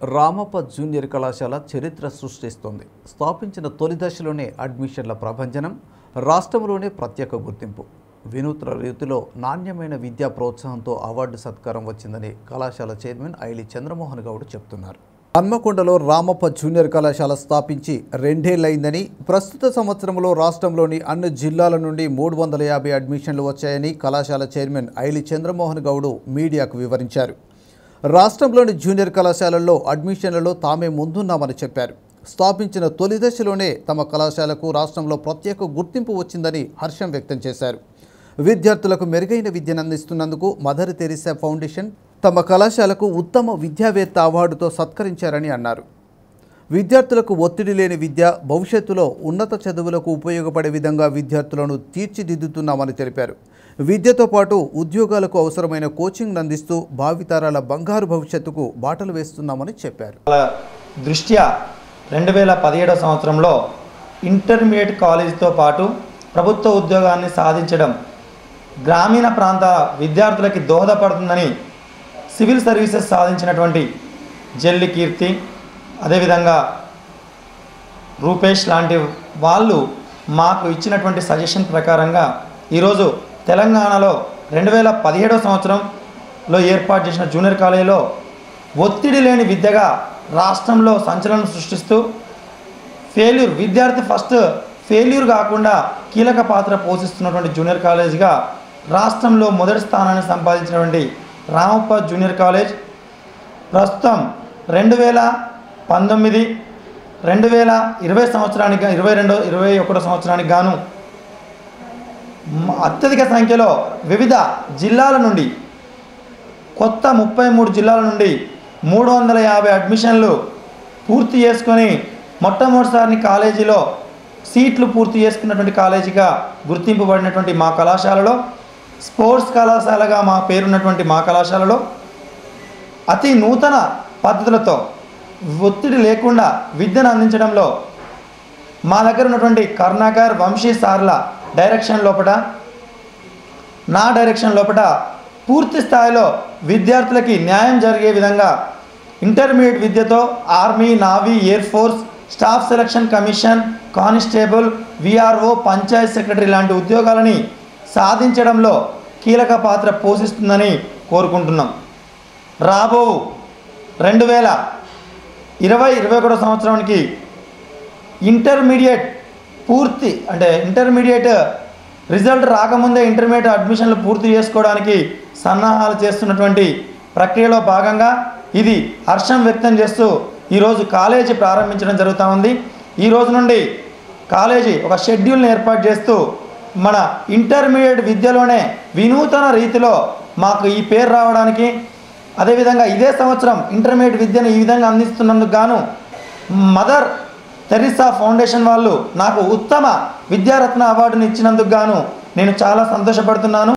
Ramappa junior కళాశాల చరిత్ర సృష్టిస్తోంది స్థాపించిన తొలి దశలోనే అడ్మిషన్ల ప్రభంజనం రాష్ట్రంలోనే ప్రత్యేక గుర్తింపు వినూత్న రీతిలో నాణ్యమైన విద్యా ప్రోత్సాహంతో అవార్డు సత్కారం వచ్చిందని కళాశాల చైర్మన్ ఐలి చంద్రమోహన్ గౌడ్ చెప్తున్నారు హన్మకొండలో రామప్ప జూనియర్ కళాశాల స్థాపించి రెండేళ్లైందని ప్రస్తుత సంవత్సరంలో రాష్ట్రంలోని అన్ని జిల్లాల నుండి మూడు వందల యాభై అడ్మిషన్లు వచ్చాయని కళాశాల చైర్మన్ ఐలి చంద్రమోహన్ గౌడ్ మీడియాకు వివరించారు రాష్ట్రంలోని జూనియర్ కళాశాలల్లో అడ్మిషన్లలో తామే ముందున్నామని చెప్పారు స్థాపించిన తొలి దశలోనే తమ కళాశాలకు రాష్ట్రంలో ప్రత్యేక గుర్తింపు వచ్చిందని హర్షం వ్యక్తం చేశారు విద్యార్థులకు మెరుగైన విద్యను అందిస్తున్నందుకు మదర్ తెరిసా ఫౌండేషన్ తమ కళాశాలకు ఉత్తమ విద్యావేత్త అవార్డుతో సత్కరించారని అన్నారు విద్యార్థులకు ఒత్తిడి లేని విద్య భవిష్యత్తులో ఉన్నత చదువులకు ఉపయోగపడే విధంగా విద్యార్థులను తీర్చిదిద్దుతున్నామని తెలిపారు విద్యతో పాటు ఉద్యోగాలకు అవసరమైన కోచింగ్ అందిస్తూ భావితరాల బంగారు భవిష్యత్తుకు బాటలు వేస్తున్నామని చెప్పారు వాళ్ళ దృష్ట్యా రెండు వేల పదిహేడవ సంవత్సరంలో ఇంటర్మీడియట్ కాలేజీతో పాటు ప్రభుత్వ ఉద్యోగాన్ని సాధించడం గ్రామీణ ప్రాంత విద్యార్థులకి దోహదపడుతుందని సివిల్ సర్వీసెస్ సాధించినటువంటి జల్లి కీర్తి అదేవిధంగా రూపేష్ లాంటి వాళ్ళు మాకు ఇచ్చినటువంటి సజెషన్ ప్రకారంగా ఈరోజు తెలంగాణలో రెండు వేల పదిహేడవ సంవత్సరంలో ఏర్పాటు చేసిన జూనియర్ కాలేజీలో ఒత్తిడి లేని విద్యగా రాష్ట్రంలో సంచలనం సృష్టిస్తూ ఫెయిల్యూర్ విద్యార్థి ఫస్ట్ ఫెయిల్యూర్ కాకుండా కీలక పాత్ర పోషిస్తున్నటువంటి జూనియర్ కాలేజ్గా రాష్ట్రంలో మొదటి స్థానాన్ని సంపాదించినటువంటి రామప్ప జూనియర్ కాలేజ్ ప్రస్తుతం రెండు వేల పంతొమ్మిది రెండు వేల ఇరవై సంవత్సరానికి ఇరవై రెండో ఇరవై ఒకటో సంవత్సరానికి గాను మ- అత్యధిక సంఖ్యలో వివిధ జిల్లాల నుండి కొత్త ముప్పై మూడు జిల్లాల నుండి మూడు వందల యాభై అడ్మిషన్లు పూర్తి చేసుకొని మొట్టమొదటిసారి కాలేజీలో సీట్లు పూర్తి చేసుకున్నటువంటి కాలేజీగా గుర్తింపబడినటువంటి మా కళాశాలలో స్పోర్ట్స్ కళాశాలగా మా పేరున్నటువంటి మా కళాశాలలో అతి నూతన పద్ధతులతో ఒత్తిడి లేకుండా విద్యను అందించడంలో మా దగ్గర ఉన్నటువంటి కరుణాకర్ వంశీ సార్ల డైరెక్షన్ లోపల నా డైరెక్షన్ లోపల పూర్తి స్థాయిలో విద్యార్థులకి న్యాయం జరిగే విధంగా ఇంటర్మీడియట్ విద్యతో army navy air force staff selection commission constable VRO panchayat secretary లాంటి ఉద్యోగాలని సాధించడంలో కీలక పాత్ర పోషిస్తుందని కోరుకుంటున్నాం రాబో రెండు వేల ఇరవై ఇరవై ఒకటో సంవత్సరానికి ఇంటర్మీడియట్ పూర్తి అంటే ఇంటర్మీడియట్ రిజల్ట్ రాకముందే ఇంటర్మీడియట్ అడ్మిషన్లు పూర్తి చేసుకోవడానికి సన్నాహాలు చేస్తున్నటువంటి ప్రక్రియలో భాగంగా ఇది హర్షం వ్యక్తం చేస్తూ ఈరోజు కాలేజీ ప్రారంభించడం జరుగుతూ ఉంది ఈ రోజు నుండి కాలేజీ ఒక షెడ్యూల్ని ఏర్పాటు చేస్తూ మన ఇంటర్మీడియట్ విద్యలోనే వినూతన రీతిలో మాకు ఈ పేరు రావడానికి అదేవిధంగా ఇదే సంవత్సరం ఇంటర్మీడియట్ విద్యను ఈ విధంగా అందిస్తున్నందుకు గాను మదర్ తెరిసా ఫౌండేషన్ వాళ్ళు నాకు ఉత్తమ విద్యారత్న అవార్డుని ఇచ్చినందుకు గాను నేను చాలా సంతోషపడుతున్నాను